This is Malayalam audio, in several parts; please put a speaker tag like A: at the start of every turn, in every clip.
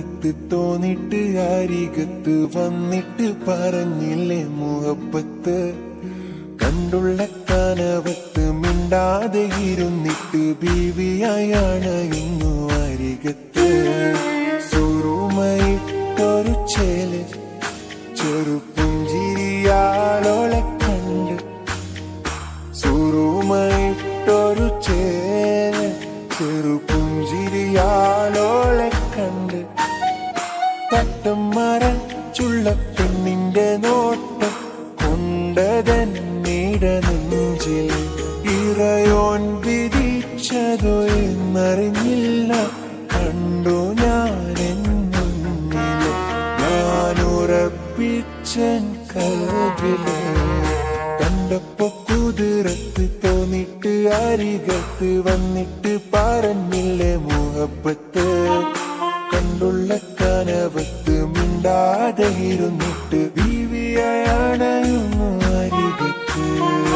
A: പുതുരത്ത് തോന്നിട്ട് അരികത്ത് വന്നിട്ട് പറഞ്ഞില്ലേ മുഹബത്ത് കണ്ടുള്ള കനവത്ത് മിണ്ടാതെ ഇരുന്നിട്ട് ബീവിയായാണ് ഇന്നു അരികത്ത് സുറുമയിട്ടൊരു ചേല് ചെറുപ്പുഞ്ചിരിയാളോളെ കണ്ട് സുറുമയിട്ടൊരു ചേല ചെറുപുഞ്ചിരിയാളോളെ കണ്ട് തട്ടം മറച്ചുള്ള പെണ്ണിന്റെ നോട്ടം കൊണ്ടതന്നീട നെഞ്ചിൽ ഇറയോൻ വിധിച്ചതോ എന്നറിഞ്ഞില്ല കണ്ടു ഞാൻ മുന്നിൽ ഞാനുറപ്പിച്ചൻ കൽവില് കണ്ടപ്പോ കുതിരത്ത് തോന്നിട്ട് അരികത്ത് വന്നിട്ട് പറഞ്ഞില്ലേ മുഹബത്ത് കണ്ടുള്ള കനവത്ത് മിണ്ടാതെ ഇരുന്നിട്ട് ബീവിയാണയുന്നു അരികത്ത്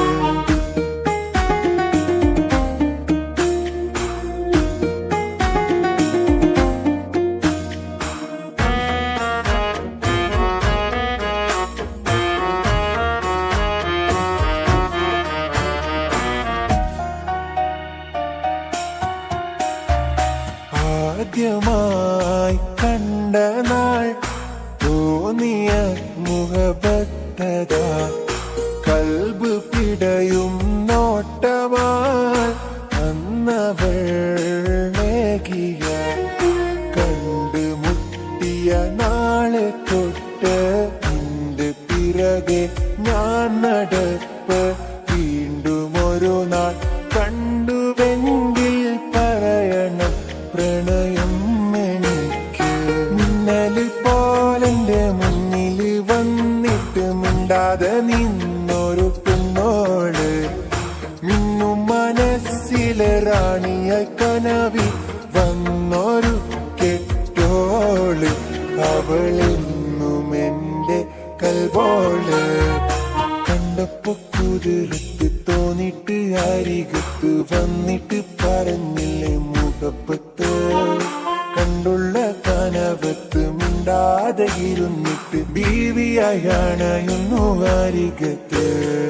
A: ആദ്യമായി കണ്ട നാൾ തോന്നിയ മുഖഭക്തത കൽബ് പിടയും നോട്ടമാൽ അന്നവൾ മേകിയ കണ്ട് മുട്ടിയ നാളെ തൊട്ട് നിന്റെ പിറകെ ഞാൻ നടപ്പ് വീണ്ടും ഒരു നാൾ കണ്ടുവെങ്കിൽ പറയണം പ്രണയം എനിക്ക് മിന്നല് പോലെന്റെ മുന്നിൽ വന്നിട്ട് മിണ്ടാതെ നിന്നൊരു പെണ്ണോള് മിന്നും മനസ്സിലെ റാണിയ കനവി വന്നൊരു കെട്ടോള് അവളെന്നും എന്റെ കൽബോള് കണ്ടപ്പോ കുതിരത്ത് തോന്നിട്ട് അരികത്ത് വന്നിട്ട് പറഞ്ഞില്ലേ മുഖപ്പത്ത് കണ്ടുള്ള കനവത്ത് മിണ്ടാതെ ഇരുന്നിട്ട് ബീവിയാണയുന്നു അരികത്ത്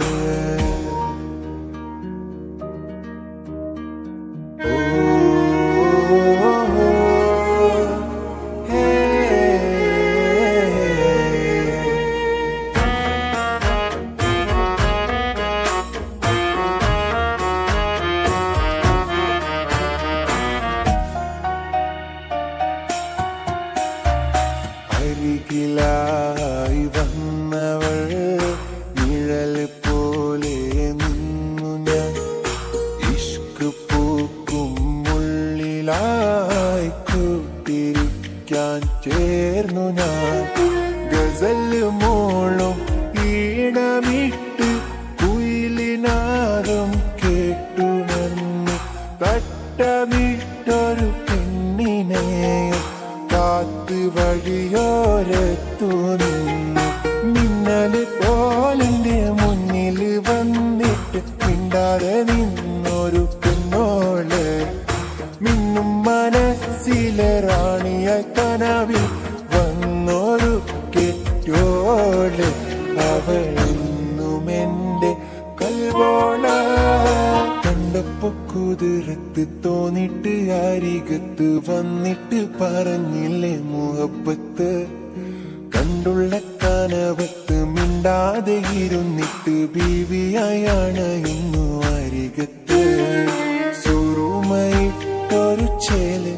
A: അരികിലായി വന്നവൾ നിഴൽ പോലെ നിന്നു ഞാൻ ഇഷ്ക് പൂക്കും ഉള്ളിലായി കൂട്ടിരിക്കാൻ ചേർന്നു ഞാൻ ഗസൽ മോളും ഈണമിട്ട് കുയിലിനാദം കേട്ടുണർന്നു തട്ടമിട്ടൊരു പെണ്ണിനെ കാത്ത് വഴിയോരത്തു നിന്നു മിന്നല് പോലെന്റെ മുന്നിൽ വന്നിട്ട് മിണ്ടാതെ നിന്നൊരു പെണ്ണോള് മിന്നും മനസ്സിലെ റാണിയ കനവിൽ വന്നൊരു കെറ്റോള് അവളെന്നും എന്റെ കൽവോള കണ്ടപ്പോ കുതിരത്ത് തോന്നിട്ട് അരികത്ത് വന്നിട്ട് പറഞ്ഞില്ലേ മുഹബത്ത് കണ്ടുള്ള കനവത്ത് മിണ്ടാതെ ഇരുന്നിട്ട് ബീവിയായാണ് ഇന്നു അരികത്ത് സുറുമയിട്ടൊരു ചേല്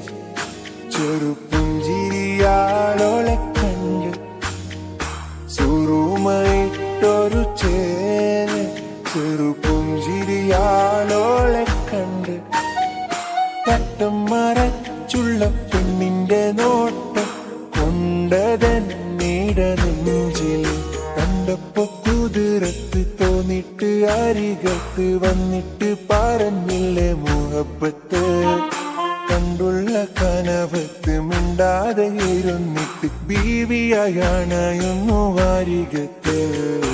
A: ചെറുപ്പുഞ്ചിരിയാളോളെ കണ്ട് സുറുമയിട്ടൊരു ചേല് ചെറുപ്പുഞ്ചിരിയാളോളെ കണ്ട് തട്ടം മറച്ചുള്ള പെണ്ണിന്റെ നോട്ടം കൊണ്ടതന്നീട നെഞ്ചിൽ കണ്ടപ്പോ കുതിരത്ത് തോന്നിട്ട് അരികത്ത് വന്നിട്ട് പറഞ്ഞില്ലേ മുഹബത്ത് കണ്ടുള്ള കനവത്ത് മിണ്ടാതെ ഇരുന്നിട്ട് ബീവിയാണയുന്നു വാരികത്ത്